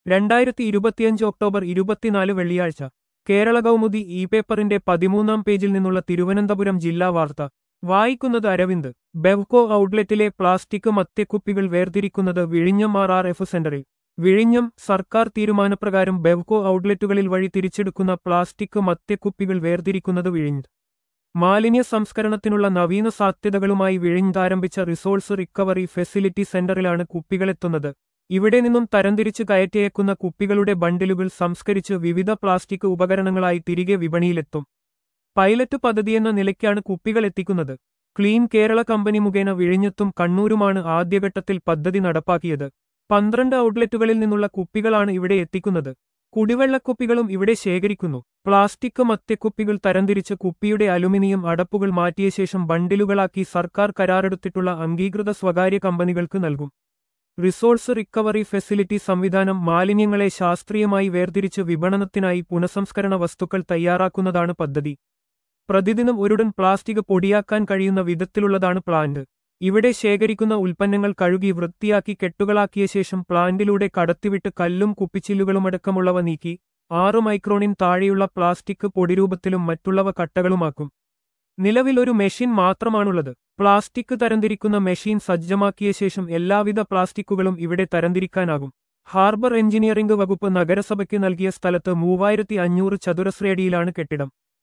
രണ്ടായിരത്തി ഇരുപത്തിയഞ്ച് ഒക്ടോബർ ഇരുപത്തിനാല് വെള്ളിയാഴ്ച കേരള കൗമുദി ഇ പേപ്പറിന്റെ പതിമൂന്നാം പേജിൽ നിന്നുള്ള തിരുവനന്തപുരം ജില്ലാ വാർത്ത വായിക്കുന്നത് അരവിന്ദ് ബെവ്കോ ഔട്ട്ലെറ്റിലെ പ്ലാസ്റ്റിക് മദ്യക്കുപ്പികൾ വേർതിരിക്കുന്നത് വിഴിഞ്ഞം ആർ ആർ എഫ് സെന്ററിൽ വിഴിഞ്ഞം സർക്കാർ തീരുമാനപ്രകാരം ബെവ്കോ ഔട്ട്ലെറ്റുകളിൽ വഴി തിരിച്ചെടുക്കുന്ന പ്ലാസ്റ്റിക് മദ്യക്കുപ്പികൾ വേർതിരിക്കുന്നത് വിഴിഞ്ഞ് മാലിന്യ സംസ്കരണത്തിനുള്ള നവീന സാധ്യതകളുമായി വിഴിഞ്ഞാരംഭിച്ച റിസോഴ്സ് റിക്കവറി ഫെസിലിറ്റി സെന്ററിലാണ് കുപ്പികളെത്തുന്നത് ഇവിടെ നിന്നും തരംതിരിച്ച് കയറ്റിയേക്കുന്ന കുപ്പികളുടെ ബണ്ടിലുകൾ സംസ്കരിച്ച് വിവിധ പ്ലാസ്റ്റിക് ഉപകരണങ്ങളായി തിരികെ വിപണിയിലെത്തും പൈലറ്റ് പദ്ധതിയെന്ന നിലയ്ക്കാണ് കുപ്പികൾ എത്തിക്കുന്നത് ക്ലീൻ കേരള കമ്പനി മുഖേന വിഴിഞ്ഞത്തും കണ്ണൂരുമാണ് ആദ്യഘട്ടത്തിൽ പദ്ധതി നടപ്പാക്കിയത് പന്ത്രണ്ട് ഔട്ട്ലെറ്റുകളിൽ നിന്നുള്ള കുപ്പികളാണ് ഇവിടെ എത്തിക്കുന്നത് കുടിവെള്ളക്കുപ്പികളും ഇവിടെ ശേഖരിക്കുന്നു പ്ലാസ്റ്റിക് മദ്യക്കുപ്പികൾ തരംതിരിച്ച് കുപ്പിയുടെ അലുമിനിയം അടപ്പുകൾ മാറ്റിയ ശേഷം ബണ്ടിലുകളാക്കി സർക്കാർ കരാറെടുത്തിട്ടുള്ള അംഗീകൃത സ്വകാര്യ കമ്പനികൾക്ക് നൽകും റിസോഴ്സ് റിക്കവറി ഫെസിലിറ്റി സംവിധാനം മാലിന്യങ്ങളെ ശാസ്ത്രീയമായി വേർതിരിച്ച് വിപണനത്തിനായി പുനഃസംസ്കരണ വസ്തുക്കൾ തയ്യാറാക്കുന്നതാണ് പദ്ധതി പ്രതിദിനം ഒരുടൻ പ്ലാസ്റ്റിക് പൊടിയാക്കാൻ കഴിയുന്ന വിധത്തിലുള്ളതാണ് പ്ലാന്റ് ഇവിടെ ശേഖരിക്കുന്ന ഉൽപ്പന്നങ്ങൾ കഴുകി വൃത്തിയാക്കി കെട്ടുകളാക്കിയ ശേഷം പ്ലാന്റിലൂടെ കടത്തിവിട്ട് കല്ലും കുപ്പിച്ചില്ലുകളുമടക്കമുള്ളവ നീക്കി ആറ് മൈക്രോണിൻ താഴെയുള്ള പ്ലാസ്റ്റിക് പൊടിരൂപത്തിലും മറ്റുള്ളവ കട്ടകളുമാക്കും നിലവിൽ ഒരു മെഷീൻ മാത്രമാണുള്ളത് പ്ലാസ്റ്റിക് തരംതിരിക്കുന്ന മെഷീൻ സജ്ജമാക്കിയ ശേഷം എല്ലാവിധ പ്ലാസ്റ്റിക്കുകളും ഇവിടെ തരംതിരിക്കാനാകും ഹാർബർ എഞ്ചിനീയറിംഗ് വകുപ്പ് നഗരസഭയ്ക്ക് നൽകിയ സ്ഥലത്ത് മൂവായിരത്തി അഞ്ഞൂറ് ചതുരശ്രയടിയിലാണ് കെട്ടിടം